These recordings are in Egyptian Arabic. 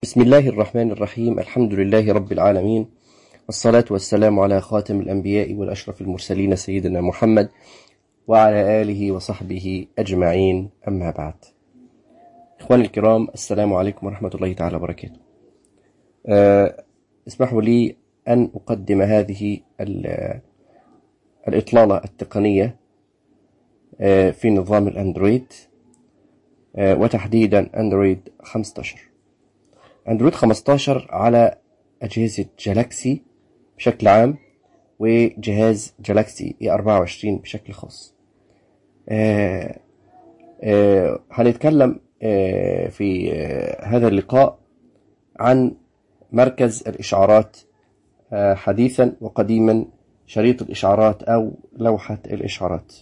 بسم الله الرحمن الرحيم الحمد لله رب العالمين والصلاة والسلام على خاتم الأنبياء والأشرف المرسلين سيدنا محمد وعلى آله وصحبه أجمعين أما بعد إخواني الكرام السلام عليكم ورحمة الله تعالى وبركاته أه اسمحوا لي أن أقدم هذه الإطلالة التقنية أه في نظام الأندرويد أه وتحديدا أندرويد 15 أندرويد 15 على أجهزة جالاكسي بشكل عام وجهاز جالاكسي اي 24 بشكل خاص آه آه هنتكلم آه في آه هذا اللقاء عن مركز الإشعارات آه حديثا وقديما شريط الإشعارات أو لوحة الإشعارات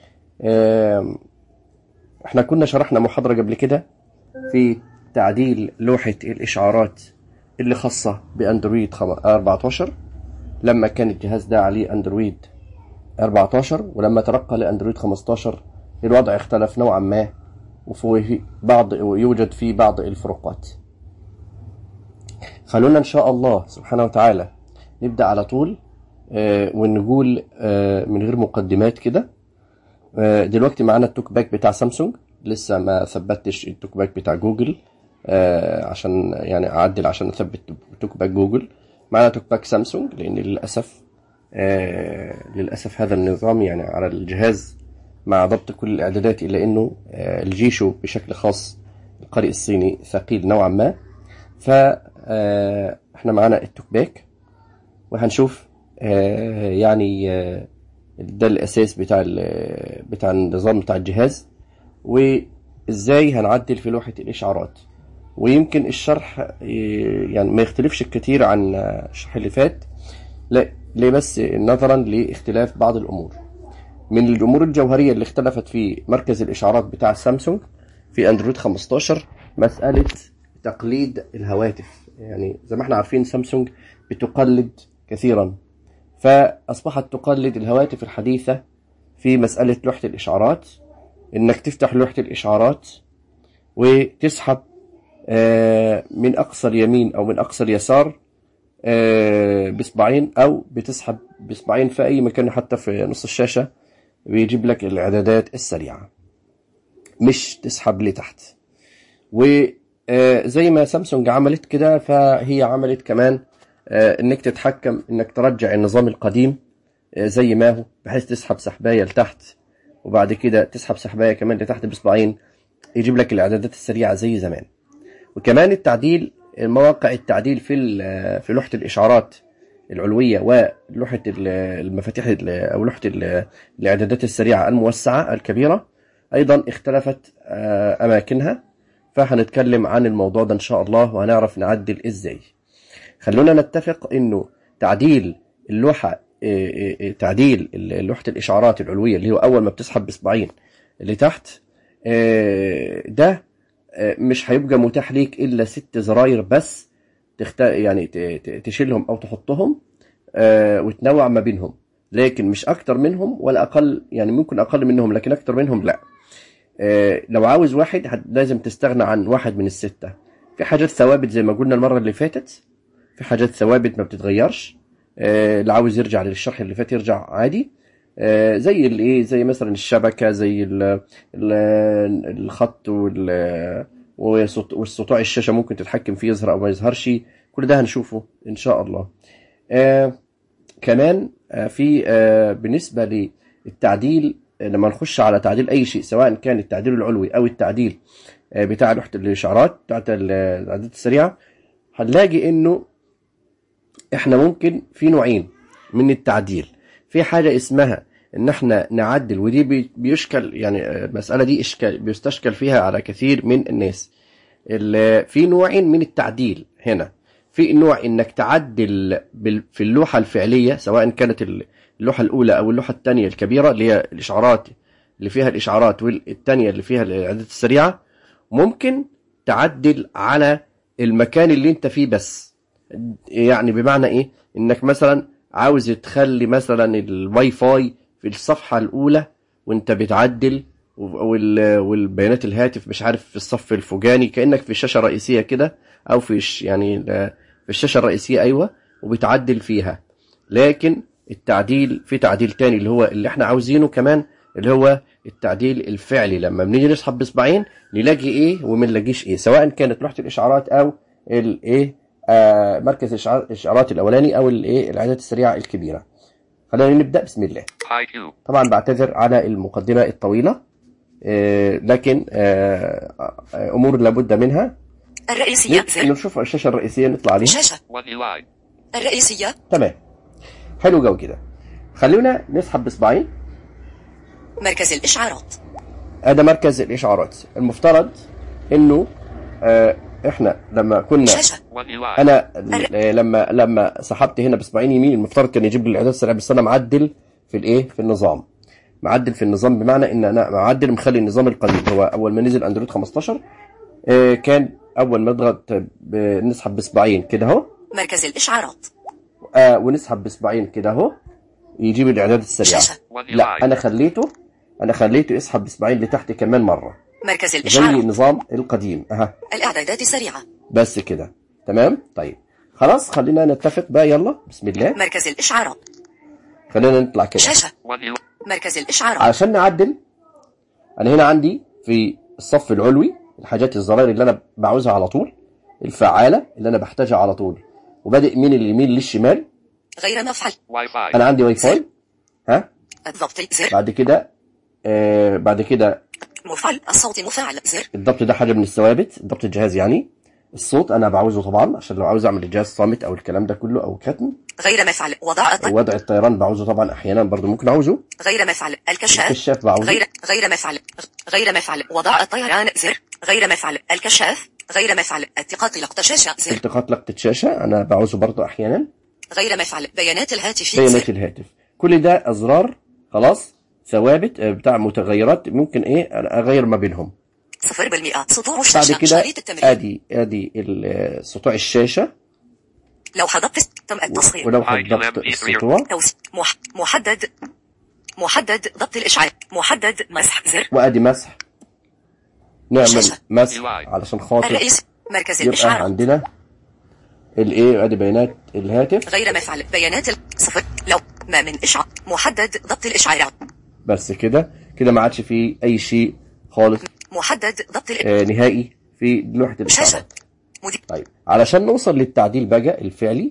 آه احنا كنا شرحنا محاضرة قبل كده في تعديل لوحة الإشعارات اللي خاصة بأندرويد 14 لما كان الجهاز ده عليه أندرويد 14 ولما ترقى لأندرويد 15 الوضع اختلف نوعا ما وفيه بعض ويوجد فيه بعض الفروقات خلونا إن شاء الله سبحانه وتعالى نبدأ على طول آه ونقول آه من غير مقدمات كده آه دلوقتي معانا التوك باك بتاع سامسونج لسه ما ثبتش التوك باك بتاع جوجل آه عشان يعني اعدل عشان اثبت توك باك جوجل معنا توك باك سامسونج لان للاسف آه للاسف هذا النظام يعني على الجهاز مع ضبط كل الاعدادات الا انه آه الجيشو بشكل خاص القارئ الصيني ثقيل نوعا ما ف احنا معانا التوك باك وهنشوف يعني ده الاساس بتاع بتاع النظام بتاع الجهاز وازاي هنعدل في لوحه الاشعارات ويمكن الشرح يعني ما يختلفش كتير عن الشرح اللي فات لا ليه بس نظرا لاختلاف بعض الامور من الامور الجوهريه اللي اختلفت في مركز الاشعارات بتاع سامسونج في اندرويد 15 مساله تقليد الهواتف يعني زي ما احنا عارفين سامسونج بتقلد كثيرا فاصبحت تقلد الهواتف الحديثه في مساله لوحه الاشعارات انك تفتح لوحه الاشعارات وتسحب من اقصى اليمين او من اقصى اليسار باصبعين او بتسحب باصبعين في اي مكان حتى في نص الشاشه بيجيب لك الاعدادات السريعه مش تسحب لتحت وزي ما سامسونج عملت كده فهي عملت كمان انك تتحكم انك ترجع النظام القديم زي ما هو بحيث تسحب سحبايه لتحت وبعد كده تسحب سحبايه كمان لتحت باصبعين يجيب لك الاعدادات السريعه زي زمان وكمان التعديل مواقع التعديل في في لوحه الاشعارات العلويه ولوحه المفاتيح او لوحه الاعدادات السريعه الموسعه الكبيره ايضا اختلفت اماكنها فهنتكلم عن الموضوع ده ان شاء الله وهنعرف نعدل ازاي خلونا نتفق انه تعديل اللوحه تعديل لوحه الاشعارات العلويه اللي هو اول ما بتسحب باصبعين لتحت ده مش هيبقى متاح ليك الا ست زراير بس تخت... يعني تشيلهم او تحطهم وتنوع ما بينهم لكن مش اكتر منهم ولا اقل يعني ممكن اقل منهم لكن اكتر منهم لا لو عاوز واحد لازم تستغنى عن واحد من الستة في حاجات ثوابت زي ما قلنا المرة اللي فاتت في حاجات ثوابت ما بتتغيرش اللي عاوز يرجع للشرح اللي فات يرجع عادي زي الايه زي مثلا الشبكه زي ال ال الخط والسطوع الشاشه ممكن تتحكم فيه يظهر او ما يظهرش كل ده هنشوفه ان شاء الله آه كمان آه في آه بالنسبه للتعديل لما نخش على تعديل اي شيء سواء كان التعديل العلوي او التعديل آه بتاع لوحه الاشعارات بتاعت الاعدادات السريعه هنلاقي انه احنا ممكن في نوعين من التعديل في حاجه اسمها ان احنا نعدل ودي بيشكل يعني المساله دي اشكال بيستشكل فيها على كثير من الناس في نوعين من التعديل هنا في نوع انك تعدل في اللوحه الفعليه سواء كانت اللوحه الاولى او اللوحه الثانيه الكبيره اللي هي الاشعارات اللي فيها الاشعارات والثانيه اللي فيها الاعدادات السريعه ممكن تعدل على المكان اللي انت فيه بس يعني بمعنى ايه انك مثلا عاوز تخلي مثلا الواي فاي في الصفحة الأولى وأنت بتعدل والبيانات الهاتف مش عارف في الصف الفوقاني كأنك في الشاشة الرئيسية كده او في الش- يعني ال- في الشاشه الرئيسيه ايوه وبتعدل فيها لكن التعديل في تعديل تاني اللي هو اللي احنا عاوزينه كمان اللي هو التعديل الفعلي لما بنيجي نسحب بصبعين نلاقي ايه وما نلاقيش ايه سواء كانت لوحه الاشعارات او الايه آه مركز الإشعار- الاشعارات الاولاني او الايه الاعدادات السريعه الكبيره خلينا نبدا بسم الله High Q. طبعا بعتذر على المقدمه الطويله آه لكن آه آه، امور لابد منها الرئيسية زر نشوف الشاشه الرئيسيه نطلع عليها شاشة 1 Eli. الرئيسية تمام حلو جو كده خلونا نسحب بصبعين مركز الإشعارات هذا مركز الاشعارات المفترض انه آه احنا لما كنا شاشة 1 Eli. انا آه، لما لما سحبت هنا بصبعين يمين المفترض كان يجيب لي الاعداد السريع بس انا معدل في الايه في النظام معدل في النظام بمعنى ان انا معدل مخلي النظام القديم هو اول ما نزل اندرويد 15 آه كان اول ما نضغط ب- نسحب بصبعين كده اهو مركز الإشعارات آه ونسحب بصبعين كده اهو يجيب الاعداد السريعه شاشة 1 لا Eli. انا خليته انا خليته يسحب بصبعين لتحت كمان مره مركز زي الإشعارات النظام القديم اها الإعدادات السريعة بس كده تمام طيب خلاص خلينا نتفق بقى يلا بسم الله مركز الإشعارات خلينا نطلع كده شاشة 1 Eli. مركز الإشعارات علشان نعدل انا هنا عندي في الصف العلوي الحاجات الزراير اللي انا بعوزها على طول الفعاله اللي انا بحتاجها على طول وبادئ من اليمين للشمال غير مفعل Wi-Fi. انا عندي واي فاي ها الضبط زر بعد كده آه بعد كده مفعل الصوت مفعل زر الضبط ده حاجه من الثوابت ضبط الجهاز يعني الصوت انا بعوزه طبعا عشان لو عاوز اعمل الجهاز صامت او الكلام ده كله او كتم غير مفعل وضع الط... وضع الطيران بعوزه طبعا احيانا برضو ممكن اعوزه غير مفعل الكشاف الكشاف بعوزه غير غير مفعل غير مفعل وضع الطيران زر غير مفعل الكشاف غير مفعل التقاط لقطة شاشة زر التقاط لقطة شاشة أنا بعوزه برضو أحيانا غير مفعل بيانات الهاتف بيانات زر الهاتف كل ده أزرار خلاص ثوابت آه، بتاع متغيرات ممكن إيه أنا أغير ما بينهم صفر بالمئة سطور بعد الشاشة كده شريط التمرين أدي أدي ال- آه، سطوع الشاشة لوحة ضبط تم التصغير ولوحة ILM ضبط P3. السطوع توس مح... محدد محدد ضبط الإشعاع محدد مسح زر وأدي مسح نعمل شاشة. مسح UI. علشان خاطر الرئيس مركز يبقى الإشعاع عندنا الإيه أدي بيانات الهاتف غير مفعل بيانات ال- صفر لو ما من إشعاع محدد ضبط الإشعارات بس كده كده ما عادش فيه أي شيء خالص محدد ضبط ال... آه، نهائي في لوحة شاشة الإشعارات مدير طيب علشان نوصل للتعديل بقى الفعلي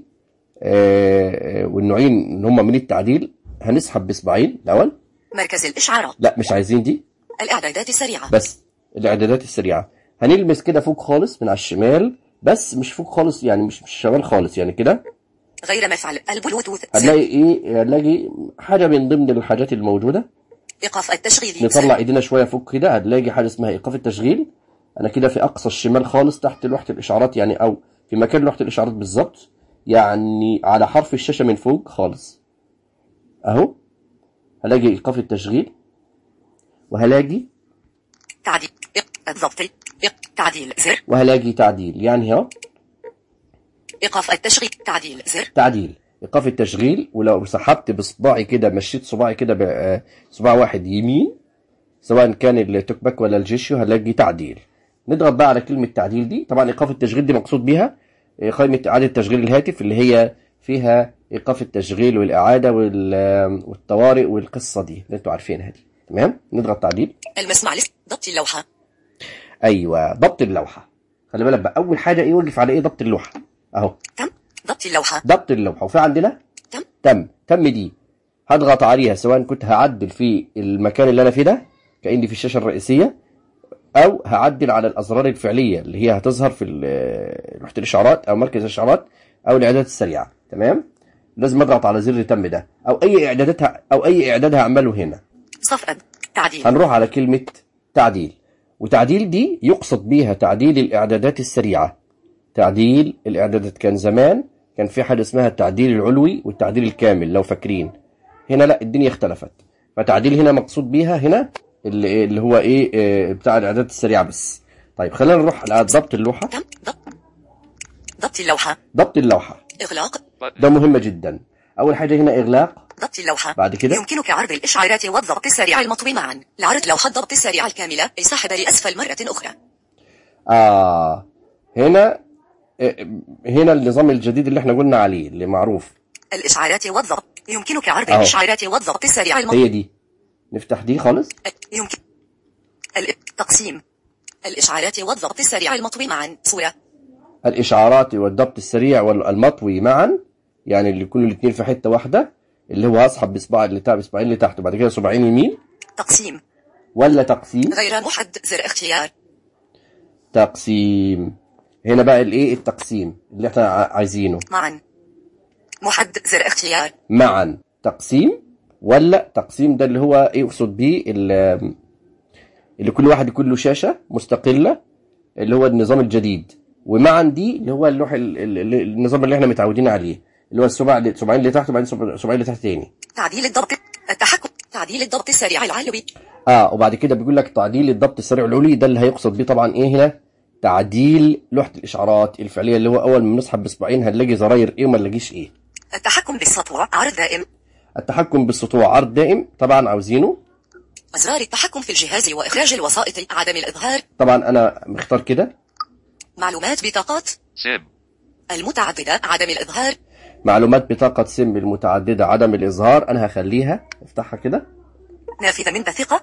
آه، آه، والنوعين ان هم من التعديل هنسحب بصبعين الاول مركز الإشعارات لا مش عايزين دي الإعدادات السريعة بس الاعدادات السريعه هنلمس كده فوق خالص من على الشمال بس مش فوق خالص يعني مش مش شمال خالص يعني كده غير مفعل البلوتوث زر هنلاقي ايه هنلاقي حاجه من ضمن الحاجات الموجوده إيقاف التشغيل نطلع زر ايدينا شويه فوق كده هنلاقي حاجه اسمها ايقاف التشغيل انا كده في اقصى الشمال خالص تحت لوحه الاشعارات يعني او في مكان لوحه الاشعارات بالظبط يعني على حرف الشاشه من فوق خالص اهو هلاقي ايقاف التشغيل وهلاقي تعديل إيق- الضبط إيق- تعديل زر وهلاقي تعديل يعني اهو إيقاف التشغيل تعديل زر تعديل ايقاف التشغيل ولو سحبت بصباعي كده مشيت صباعي كده بصباع واحد يمين سواء كان التوك باك ولا الجيشيو هلاقي تعديل نضغط بقى على كلمة تعديل دي طبعا ايقاف التشغيل دي مقصود بيها آه، قائمة إعادة تشغيل الهاتف اللي هي فيها ايقاف التشغيل والإعادة وال- والطوارئ والقصة دي اللي انتوا عارفينها دي تمام نضغط تعديل المسمع لس ضبط اللوحة ايوه ضبط اللوحة خلي بالك بقى اول حاجة ايه وقف على ايه ضبط اللوحة اهو تم ضبط اللوحة ضبط اللوحة وفي عندنا تم تم تم دي هضغط عليها سواء كنت هعدل في المكان اللي انا فيه ده كاني في الشاشه الرئيسيه او هعدل على الازرار الفعليه اللي هي هتظهر في ال- لوحه الاشعارات او مركز الاشعارات او الاعدادات السريعه تمام لازم اضغط على زر تم ده او اي اعدادات ه- او اي اعداد هعمله هنا صفقا تعديل هنروح على كلمه تعديل وتعديل دي يقصد بيها تعديل الاعدادات السريعه تعديل الاعدادات كان زمان كان في حاجه اسمها التعديل العلوي والتعديل الكامل لو فاكرين هنا لا الدنيا اختلفت فتعديل هنا مقصود بيها هنا اللي, اللي هو ايه آه، بتاع الاعدادات السريعه بس طيب خلينا نروح على ضبط اللوحه تم ضبط ضبط اللوحة ضبط اللوحه إغلاق ده مهمه جدا اول حاجه هنا اغلاق ضبط اللوحة بعد كده يمكنك عرض الإشعارات والضبط السريع المطوي معا لعرض لوحة ضبط السريع الكاملة السحب لأسفل مرة أخرى اه هنا آه، هنا النظام الجديد اللي احنا قلنا عليه اللي معروف الإشعارات والضغط يمكنك عرض أهو. الإشعارات والضغط السريع المطلوب هي دي نفتح دي خالص يمكن التقسيم الإشعارات والضغط السريع المطوي معا صورة الإشعارات والضبط السريع والمطوي معا يعني اللي يكونوا الاثنين في حتة واحدة اللي هو أسحب بصباع اللي تحت بصباعين اللي تحت وبعد كده صباعين يمين تقسيم ولا تقسيم غير محد زر اختيار تقسيم هنا بقى الايه التقسيم اللي احنا ع- عايزينه معا محد زر اختيار معا تقسيم ولا تقسيم ده اللي هو ايه يقصد بيه ال- اللي كل واحد يكون له شاشة مستقلة اللي هو النظام الجديد ومعا دي اللي هو اللوح ال- ال- ال- النظام اللي احنا متعودين عليه اللي هو السبع السبعين اللي تحت وبعدين السبع- السبعين اللي تحت تاني تعديل الضبط التحكم تعديل الضبط السريع العلوي اه وبعد كده بيقول لك تعديل الضبط السريع العلوي ده اللي هيقصد بيه طبعا ايه هنا تعديل لوحة الاشعارات الفعلية اللي هو اول ما نسحب بصبعين هنلاقي زراير ايه وما نلاقيش ايه التحكم بالسطوع عرض دائم التحكم بالسطوع عرض دائم طبعا عاوزينه أزرار التحكم في الجهاز وإخراج الوسائط عدم الإظهار طبعا انا مختار كده معلومات بطاقات سم المتعددة عدم الإظهار معلومات بطاقة سم المتعددة عدم الإظهار أنا هخليها افتحها كده نافذة من بثقة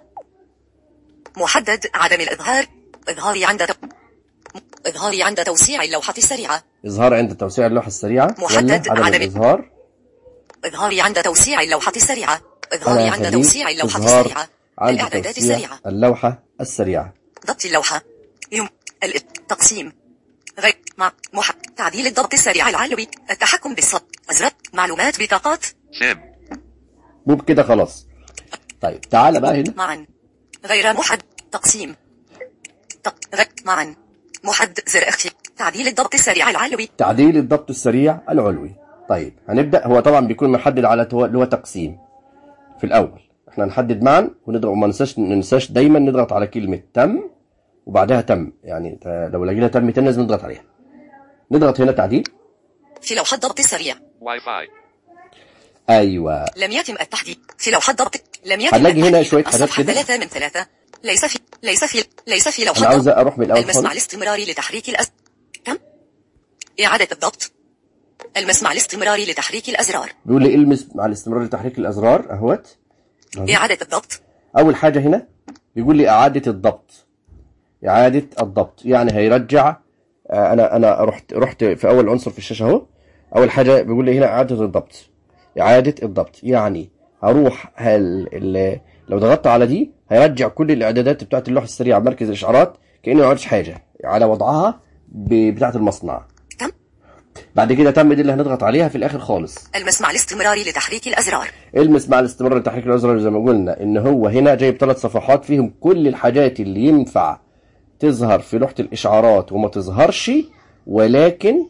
محدد عدم الإظهار إظهاري عند تو... إظهاري عند توسيع اللوحة السريعة إظهار عند توسيع اللوحة السريعة ولا محدد عدم عدم- الإظهار إظهاري عند توسيع اللوحة السريعة إظهاري أنا عند هخليه توسيع اللوحة إظهار السريعة عند الإعدادات توسيع السريعة اللوحة السريعة ضبط اللوحة يم التقسيم غير مع مح... تعديل الضبط السريع العلوي التحكم بالصوت أزرار معلومات بطاقات سم مو بكده خلاص طيب تعالى بقى هنا معا غير محد تقسيم تق... غير معا محد زر اختيار تعديل الضبط السريع العلوي تعديل الضبط السريع العلوي طيب هنبدأ هو طبعا بيكون محدد على تو- اللي هو تقسيم في الأول احنا نحدد معا ونضغط وما ننساش ننساش دايما نضغط على كلمة تم وبعدها تم يعني ت- لو لقينا تم تاني لازم نضغط عليها نضغط هنا تعديل في لوحة ضبط السريع واي فاي ايوه لم يتم التحديد في لوحة ضبط لم يتم هنلاقي هنا التحديد. شوية حاجات الصفحة كده. ثلاثة من ثلاثة ليس في ليس في ليس في لوحة انا عاوز ضبط اروح من الاول المسمع خالص الاستمراري لتحريك الأز كم إعادة الضبط المسمع الاستمراري لتحريك الأزرار بيقول لي المس مع الاستمرار لتحريك الازرار اهوت إعادة الضبط اول حاجه هنا بيقول لي اعاده الضبط اعاده الضبط يعني هيرجع آه، انا انا رحت رحت في اول عنصر في الشاشه اهو اول حاجه بيقول لي هنا اعاده الضبط اعاده الضبط يعني هروح هل ال- لو ضغطت على دي هيرجع كل الاعدادات بتاعت اللوحه السريعه مركز الاشعارات كاني ما عملتش حاجه على وضعها ب- بتاعت المصنع تم بعد كده تم دي اللي هنضغط عليها في الاخر خالص المسمع الاستمراري لتحريك الأزرار المس مع الاستمرار لتحريك الازرار زي ما قلنا ان هو هنا جايب ثلاث صفحات فيهم كل الحاجات اللي ينفع تظهر في لوحة الاشعارات وما تظهرش ولكن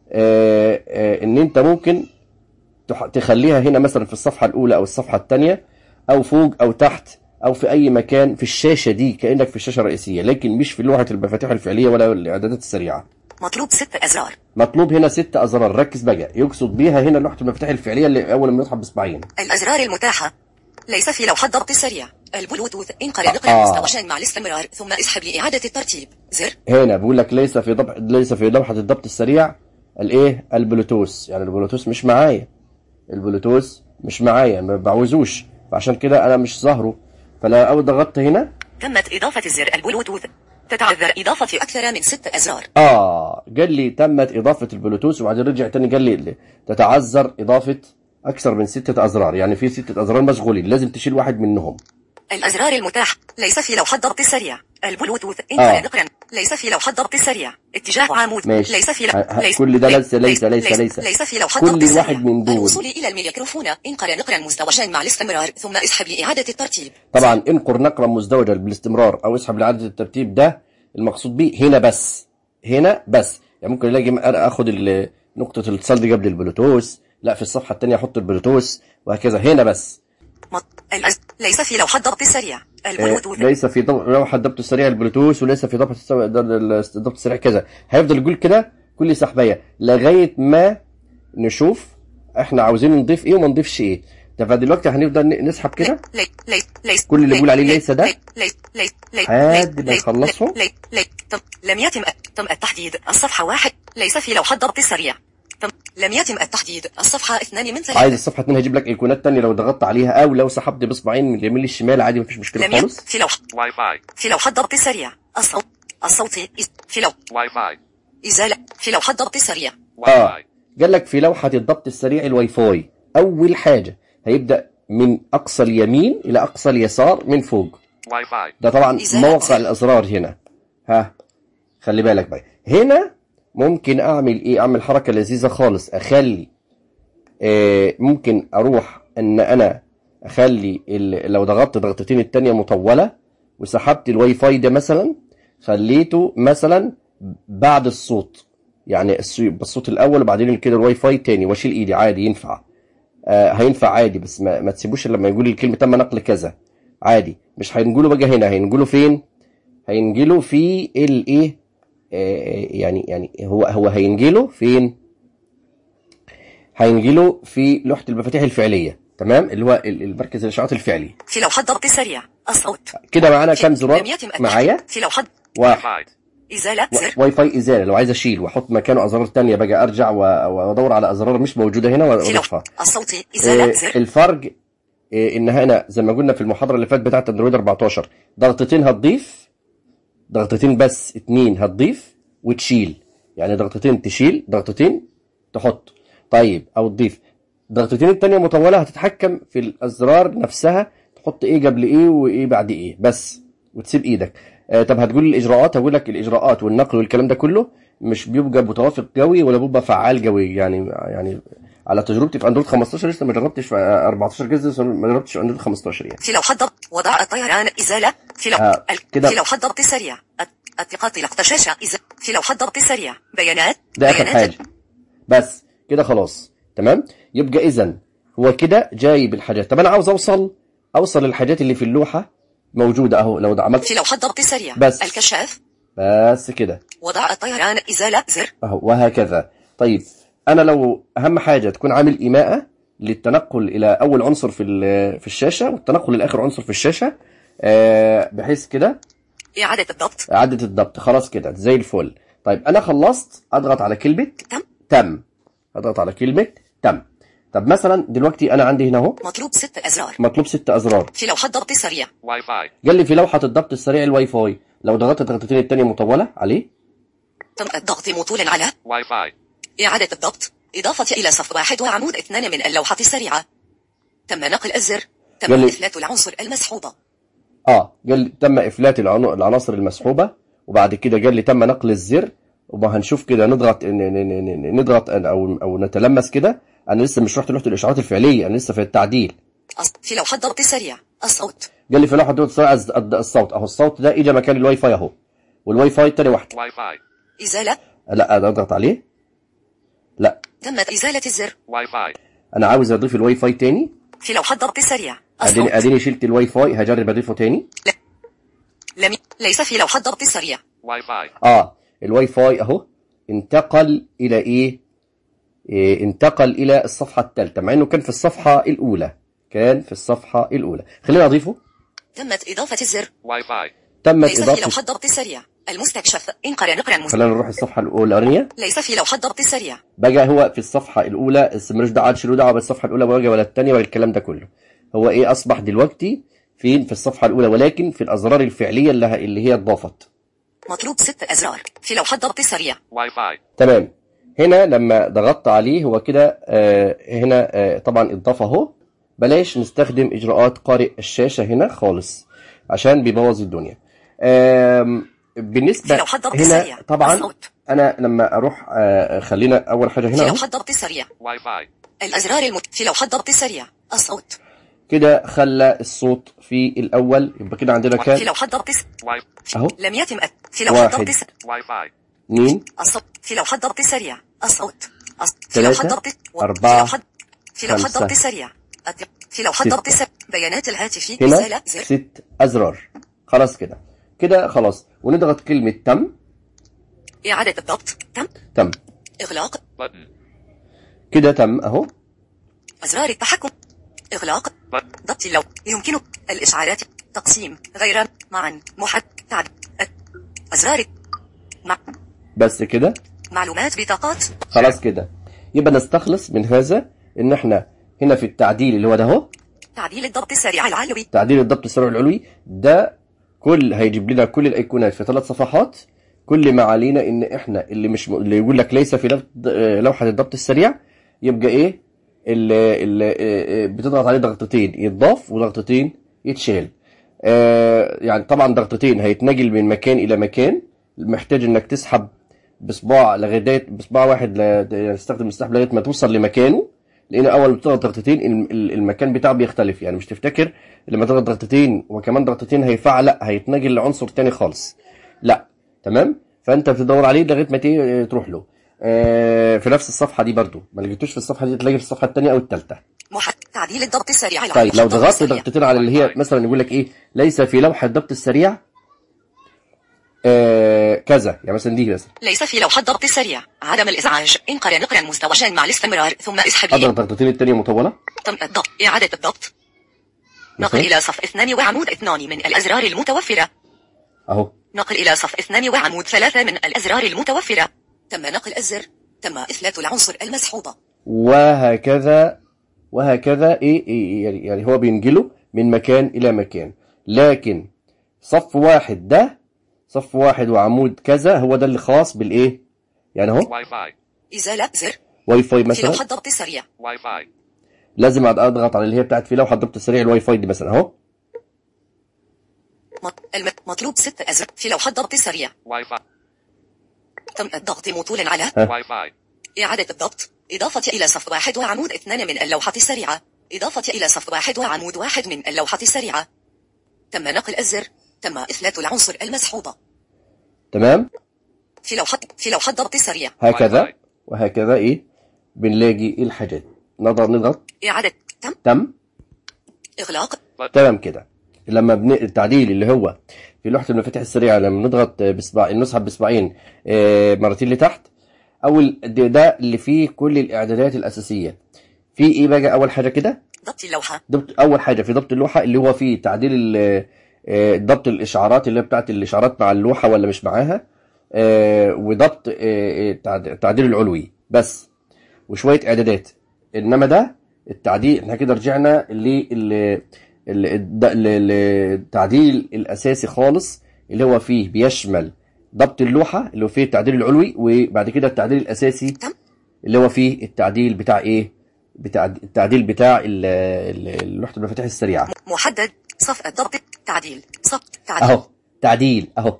آه آه ان انت ممكن تح- تخليها هنا مثلا في الصفحة الاولى او الصفحة الثانية او فوق او تحت او في اي مكان في الشاشة دي كأنك في الشاشة الرئيسية لكن مش في لوحة المفاتيح الفعلية ولا الاعدادات السريعة مطلوب ست أزرار مطلوب هنا ست ازرار ركز بقى يقصد بيها هنا لوحة المفاتيح الفعلية اللي اول ما يسحب بصبعين الأزرار المتاحة ليس في لوحة ضبط السريع البلوتوث انقل نقلا آه. مستوشا مع الاستمرار ثم اسحب لإعادة الترتيب زر هنا بيقول لك ليس في ضبط ليس في لوحة الضبط السريع الايه البلوتوث يعني البلوتوث مش معايا البلوتوث مش معايا ما بعوزوش فعشان كده انا مش ظاهره فلو اول ضغطت هنا تمت إضافة الزر البلوتوث تتعذر إضافة أكثر من ست أزرار اه قال لي تمت اضافة البلوتوث وبعدين رجع تاني قال لي تتعذر اضافة اكثر من ستة ازرار يعني في ستة ازرار مشغولين لازم تشيل واحد منهم الأزرار المتاح ليس في لوحة ضبط السريع البلوتوث آه. انقل نقلا ليس في لوحة ضبط السريع اتجاه عمود ماشي. ليس في ه- ه- ليس كل ده ليس- ليس ليس- ليس- ليس, ليس. ليس في لوحة كل ضبط السريع واحد من دول. الوصول إلى الميكروفون انقل نقلا مزدوجا مع الاستمرار ثم اسحب لإعادة الترتيب طبعا انقر نقرا مزدوجة بالاستمرار او اسحب لعدد الترتيب ده المقصود به هنا بس هنا بس يعني ممكن الاقي انا اخد ال- نقطة الاتصال دي قبل البلوتوث لا في الصفحة التانية احط البلوتوث وهكذا هنا بس مط... الأز... ليس في لوحة ضبط السريع آه، البلوتوث ليس في ضبط لوحة الضبط السريع البلوتوث وليس في ضبط السو- ده- ال- الضبط السريع كذا هيفضل يقول كده كل سحبية لغاية ما نشوف احنا عاوزين نضيف ايه وما نضيفش ايه طب دلوقتي هنفضل ن- نسحب كده لي لي ليس كل اللي بيقول عليه ليس ده؟ لي لي لي لي لحد ما لي- يخلصوا. لي لي تم لم يتم تم التحديد الصفحة واحد ليس في لوحة ضبط سريع تم لم يتم التحديد الصفحة اثنان من عايز ثلاثة الصفحه 2 هجيب لك ايقونات تانية لو ضغطت عليها او لو سحبت باصبعين من اليمين للشمال عادي مفيش مشكله لم يتم خالص في لوحة Wi-Fi. في لوحة ضبط سريع الصوت الصوتي إز- في لو Wi-Fi. إزالة في لوحة ضبط سريع اه Wi-Fi. قال لك في لوحه الضبط السريع الواي فاي اول حاجه هيبدا من اقصى اليمين الى اقصى اليسار من فوق Wi-Fi. ده طبعا إزالة موقع زر. الازرار هنا ها خلي بالك بقى هنا ممكن اعمل ايه اعمل حركه لذيذه خالص اخلي آه ممكن اروح ان انا اخلي ال- لو ضغطت ضغطتين التانية مطوله وسحبت الواي فاي ده مثلا خليته مثلا بعد الصوت يعني الص- الصوت الاول وبعدين كده الواي فاي تاني واشيل ايدي عادي ينفع آه هينفع عادي بس ما, ما تسيبوش إلا لما يقول الكلمه تم نقل كذا عادي مش هينقلوا بقى هنا هينقلوا فين هينجلوا في الايه آه، يعني يعني هو هو هينجلوا فين هينجلوا في لوحة المفاتيح الفعلية تمام اللي هو ال- المركز الإشعاعات الفعلي في لوحة ضبط سريع الصوت كده معانا في- كام زرار لم يتم التحديد. معايا في لوحة واحد Wi-Fi. إزالة زر واي فاي إزالة لو عايز أشيل وأحط مكانه أزرار تانية بقى أرجع و- وأدور على أزرار مش موجودة هنا في وأضيفها لوحة الصوتي إزالة آه، زر الفرق آه، ان هنا زي ما قلنا في المحاضره اللي فاتت بتاعه اندرويد 14 ضغطتين هتضيف ضغطتين بس اتنين هتضيف وتشيل يعني ضغطتين تشيل ضغطتين تحط طيب او تضيف ضغطتين التانية مطولة هتتحكم في الأزرار نفسها تحط ايه قبل ايه وايه بعد ايه بس وتسيب ايدك آه طب هتقول لي الاجراءات هقول لك الاجراءات والنقل والكلام ده كله مش بيبقى متوافق قوي ولا بيبقى فعال قوي يعني يعني على تجربتي في اندرويد 15 لسه ما جربتش في 14 جزء لسه ما جربتش في اندرويد 15 يعني في لوحة ضبط وضع الطيران إزالة في لو... آه، ال- كده. في لوحة ضبط سريع الت- التقاط لقطة شاشة إزالة في لوحة ضبط سريع بيانات ده اخر بيانات حاجه بس كده خلاص تمام يبقى اذا هو كده جايب الحاجات طب انا عاوز اوصل اوصل الحاجات اللي في اللوحه موجوده اهو لو ده عملت في لوحة ضبط سريع بس. الكشاف بس كده وضع الطيران إزالة زر اهو وهكذا طيب انا لو اهم حاجه تكون عامل ايماءه للتنقل الى اول عنصر في ال- في الشاشه والتنقل لاخر عنصر في الشاشه آه بحيث كده إعادة الضبط اعاده الضبط خلاص كده زي الفل طيب انا خلصت اضغط على كلمه تم تم اضغط على كلمه تم طب مثلا دلوقتي انا عندي هنا اهو مطلوب ست أزرار مطلوب ست ازرار في لوحة ضبط سريع Wi-Fi. قال لي في لوحه الضبط السريع الواي فاي لو ضغطت ضغطتين التانية مطوله عليه تم الضغط مطولا على Wi-Fi. إعادة الضبط إضافة إلى صف واحد وعمود اثنان من اللوحة السريعة تم نقل الزر تم يلي. إفلات العنصر المسحوبة اه قال لي تم افلات العنو- العناصر المسحوبه وبعد كده قال لي تم نقل الزر وما هنشوف كده نضغط ن- ن- ن- ن- نضغط او او نتلمس كده انا لسه مش رحت لوحه الاشعارات الفعليه انا لسه في التعديل أص- في لوحة ضبط سريع الصوت قال لي في لوحه ضغط السرعة الز- الض- الصوت اهو الصوت ده اجى مكان الواي فاي اهو والواي فاي التاني واحد Wi-Fi. إزالة لا أنا اضغط عليه لا تمت إزالة الزر Wi-Fi. انا عاوز اضيف الواي فاي تاني في لوحة ضبط سريع الصوت اديني اديني شلت الواي فاي هجرب اضيفه تاني لم ي- ليس في لوحة ضبط سريع Wi-Fi. اه الواي فاي اهو انتقل الى ايه, إيه انتقل الى الصفحه الثالثه مع انه كان في الصفحه الاولى كان في الصفحه الاولى خلينا اضيفه تمت إضافة الزر Wi-Fi. تمت ليس في لوحة اضافه ضبط سريع المستكشف انقر نقرا المست... خلينا نروح الصفحه الاولانيه ليس في لوحة ضبط سريع بقى هو في الصفحه الاولى بس ملوش دعوه تشيلوا دعوه بالصفحه الاولى ولا ولا الثانيه ولا الكلام ده كله هو ايه اصبح دلوقتي فين في الصفحه الاولى ولكن في الازرار الفعليه اللي, ه- اللي هي اتضافت مطلوب ست أزرار في لوحة ضبط سريع Wi-Fi. تمام هنا لما ضغطت عليه هو كده آه هنا آه طبعا اضافه اهو بلاش نستخدم اجراءات قارئ الشاشه هنا خالص عشان بيبوظ الدنيا آم، بالنسبه في لوحة ضبط هنا سريع طبعا الصوت انا لما اروح آه خلينا اول حاجه في هنا اهو لوحة ضبط سريع Wi-Fi. الأزرار المت... في لوحة ضبط سريع الصوت كده خلى الصوت في الاول يبقى كده عندنا في كام لوحة ضبط س... Wi- اهو لم يتم أ- في لوحة واحد. ضبط س... Wi-Fi. اثنين الصوت في لوحة ضبط سريع الصوت الص- في ثلاثة. لوحة ضبط و- أربعة. في لوحة في لوحة خمسة. ضبط سريع الت- في لوحة ستة. ضبط س... بيانات الهاتف هنا إزالة زر ست ازرار خلاص كده كده خلاص ونضغط كلمه تم إعادة الضبط تم تم إغلاق Button. كده تم اهو أزرار التحكم إغلاق But ضبط اللون يمكنك الإشعارات تقسيم غير معا محد تعد أزرار مع بس كده معلومات بطاقات خلاص كده يبقى نستخلص من هذا ان احنا هنا في التعديل اللي هو ده اهو تعديل الضبط السريع العلوي تعديل الضبط السرعي العلوي ده كل هيجيب لنا كل الايقونات في ثلاث صفحات كل ما علينا ان احنا اللي مش اللي يقول لك ليس في لف- آه، لوحه الضبط السريع يبقى ايه اللي, اللي آه، آه، بتضغط عليه ضغطتين يتضاف وضغطتين يتشال آه، يعني طبعا ضغطتين هيتنقل من مكان الى مكان محتاج انك تسحب بصباع لغايه بصباع واحد ل- يعني تستخدم السحب لغايه ما توصل لمكانه لان اول ما بتضغط ضغطتين الم- ال- المكان بتاعه بيختلف يعني مش تفتكر لما تضغط ضغطتين وكمان ضغطتين هيفعل لا هيتنقل لعنصر تاني خالص لا تمام فانت بتدور عليه لغايه ما تي- تروح له آه، في نفس الصفحه دي برضو ما لقيتوش في الصفحه دي تلاقي في الصفحه الثانيه او الثالثه محد تعديل الضبط السريع العلوي طيب لو الضبط ضغطت السريع. ضغطتين على اللي هي مثلا يقول لك ايه ليس في لوحه الضبط السريع آه كذا يعني مثلا دي مثلا ليس في لوحة ضبط سريع عدم الإزعاج انقر نقرا مزدوجا مع الاستمرار ثم اسحبه اضغط ضغطتين الثانيه مطوله تم الضبط إعادة الضبط نقل مثلا إلى صف اثنان وعمود اثنان من الأزرار المتوفرة اهو نقل إلى صف اثنان وعمود ثلاثة من الأزرار المتوفرة تم نقل الزر تم إثبات العنصر المسحوبة وهكذا وهكذا ايه, إيه يعني, يعني هو بينجله من مكان الى مكان لكن صف واحد ده صف واحد وعمود كذا هو ده اللي خاص بالايه يعني اهو Wi-Fi. إزالة زر واي فاي في مثلا لوحة ضبط سريع Wi-Fi. لازم اضغط على اللي هي بتاعت في لوحه الضبط السريع الواي فاي دي مثلا اهو مط- الم- مطلوب ست أزرار في لوحة ضبط سريع Wi-Fi. تم الضغط موصولا على Wi-Fi. إعادة الضبط إضافة إلى صف واحد وعمود اثنان من اللوحة السريعة إضافة إلى صف واحد وعمود واحد من اللوحة السريعة تم نقل الزر تم إثبات العنصر المسحوبة تمام في لوحة في لوحة ضبط سريع هكذا Wi-Fi. وهكذا ايه بنلاقي الحاجات نضغط نضغط إعادة تم تم إغلاق تمام كده لما بن... التعديل اللي هو في لوحة المفاتيح السريعة لما نضغط بصباع نسحب بصباعين آه، مرتين لتحت أول ده, ده اللي فيه كل الإعدادات الأساسية في إيه بقى أول حاجة كده ضبط اللوحة ضبط أول حاجة في ضبط اللوحة اللي هو فيه تعديل ال- آه، ضبط الإشعارات اللي هي بتاعت الإشعارات مع اللوحة ولا مش معاها آه، وضبط آه، آه، التعد- التعديل العلوي بس وشوية إعدادات إنما ده التعديل احنا كده رجعنا لل ال- الد- ال- ال- التعديل الاساسي خالص اللي هو فيه بيشمل ضبط اللوحه اللي هو فيه التعديل العلوي وبعد كده التعديل الاساسي تم. اللي هو فيه التعديل بتاع ايه بتاع التعديل بتاع ال- ال- لوحه المفاتيح السريعه م- محدد صف الضبط تعديل صف تعديل اهو تعديل اهو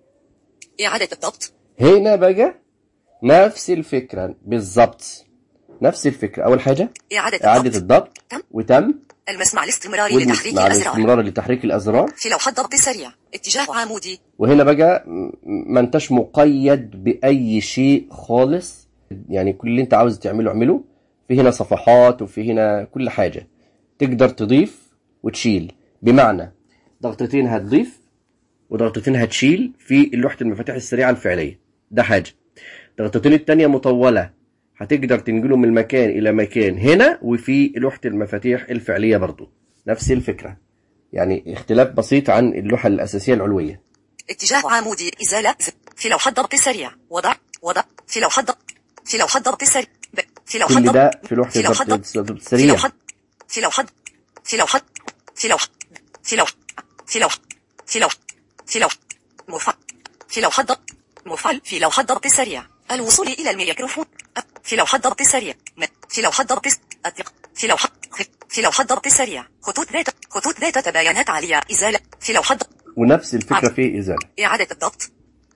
إعادة الضبط هنا بقى نفس الفكره بالظبط نفس الفكره اول حاجه إعادة اعاده الضبط الضبط تم. وتم المسمع الاستمراري لتحريك مع الأزرار الاستمرار لتحريك الازرار في لوحة ضبط سريع اتجاه عمودي وهنا بقى م- ما انتش مقيد بأي شيء خالص يعني كل اللي انت عاوز تعمله اعمله في هنا صفحات وفي هنا كل حاجة تقدر تضيف وتشيل بمعنى ضغطتين هتضيف وضغطتين هتشيل في لوحة المفاتيح السريعة الفعلية ده حاجة ضغطتين التانية مطولة هتقدر تنقله من مكان إلى مكان هنا وفي لوحة المفاتيح الفعلية برضو نفس الفكرة يعني اختلاف بسيط عن اللوحة الأساسية العلوية اتجاه عمودي إزالة زر في لوحة ضبط سريع وضع وضع في لوحة ضبط في لوحة ضبط سريع ب- في لوحة كل ضبط ده في لوحة في لوحة الضبط ضبط الضبط في السريع لوحة في لوحة في لوحة في لوحة في لوحة في لوحة في لوحة في لوحة مفعل في لوحة ضبط مفعل في لوحة ضبط سريع الوصول إلى الميكروفون أ- في لوحة ضبط سريع م- في لوحة ضبط س- أطلق في لوحة خ- في لوحة ضبط سريع خطوط ذات خطوط ذات تباينات عالية إزالة في لوحة ضبط ونفس الفكرة في إزالة إعادة الضبط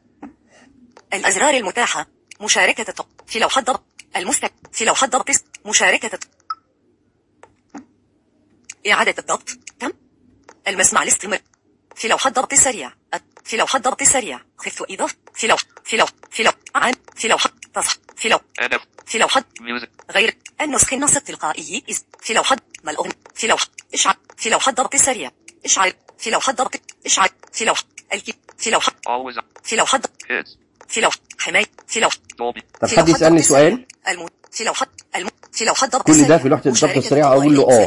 الأزرار المتاحة مشاركة الضبط في لوحة ضبط المستك في لوحة ضبط مشاركة الضبط. إعادة الضبط تم المسمع الاستمر في لوحة ضبط سريع في لوحة ضبط سريع خف إضافة في لوح في لوح في لوح عام في لوحة تصح في لوح NF. في لوحة Music. غير النسخ النص التلقائي إز في لوحة ملؤون في لوحة إشعاع في لوحة ضبط سريع إشعاع في لوحة ضبط إشعاع في لوحة الكي في لوحة Always on. في لوحة ضبط Kids. في لوحة حماية في لوحة Dolby. طب في حد لوحة يسألني ضبط سؤال سريع. الم... في لوحة الم... في لوحة ضبط كل ده سريع. في لوحة الضبط مشاركة السريعة أقول له الضوئية. آه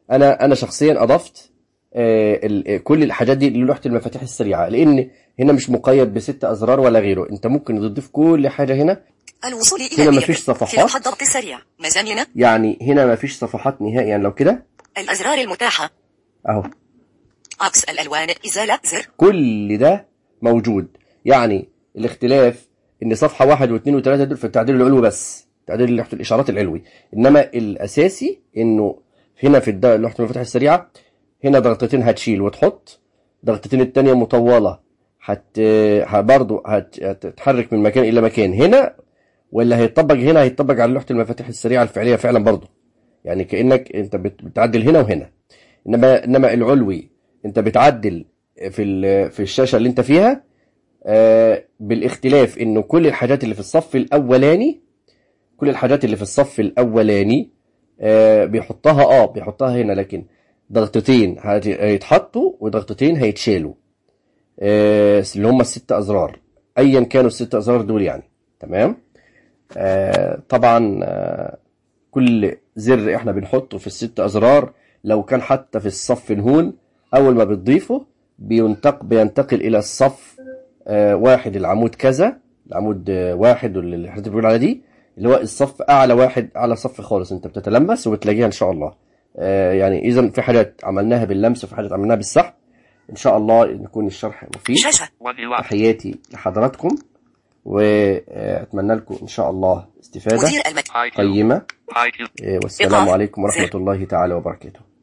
انا انا شخصيا اضفت آه، ال- كل الحاجات دي للوحه المفاتيح السريعه لان هنا مش مقيد بست ازرار ولا غيره انت ممكن تضيف كل حاجه هنا الوصول إلى هنا المية مفيش صفحات. في لوحة ضغط سريع مزامنة يعني هنا ما فيش صفحات نهائيا لو كده الأزرار المتاحة اهو عكس الألوان إزالة زر كل ده موجود يعني الاختلاف ان صفحه واحد واثنين وثلاثه دول في التعديل العلوي بس تعديل لوحه الاشارات العلوي انما الاساسي انه هنا في الد- لوحه المفاتيح السريعه هنا ضغطتين هتشيل وتحط ضغطتين التانية مطولة هت ه- برضو هت- هتتحرك من مكان إلى مكان هنا ولا هيطبق هنا هيطبق على لوحة المفاتيح السريعة الفعلية فعلا برضو يعني كأنك أنت بت- بتعدل هنا وهنا إنما إنما العلوي أنت بتعدل في ال- في الشاشة اللي أنت فيها آه، بالاختلاف إنه كل الحاجات اللي في الصف الأولاني كل الحاجات اللي في الصف الأولاني آه، بيحطها اه بيحطها هنا لكن ضغطتين هت- هيتحطوا وضغطتين هيتشالوا آه، اللي هم الست أزرار أيا كانوا الست أزرار دول يعني تمام آه، طبعا آه، كل زر احنا بنحطه في الست أزرار لو كان حتى في الصف نهون أول ما بتضيفه بينتق بينتقل إلى الصف آه، واحد العمود كذا العمود آه، واحد واللي حضرتك بتقول على دي اللي هو الصف أعلى واحد أعلى صف خالص أنت بتتلمس وبتلاقيها إن شاء الله آه، يعني إذا في حاجات عملناها باللمس وفي حاجات عملناها بالسحب إن شاء الله يكون الشرح مفيد شاشة One elapsed. تحياتي لحضراتكم وأتمنى لكم إن شاء الله استفادة مدير المكتب Hide hill. قيمة Hide hill. آه، والسلام إيقاف. عليكم ورحمة زر. الله تعالى وبركاته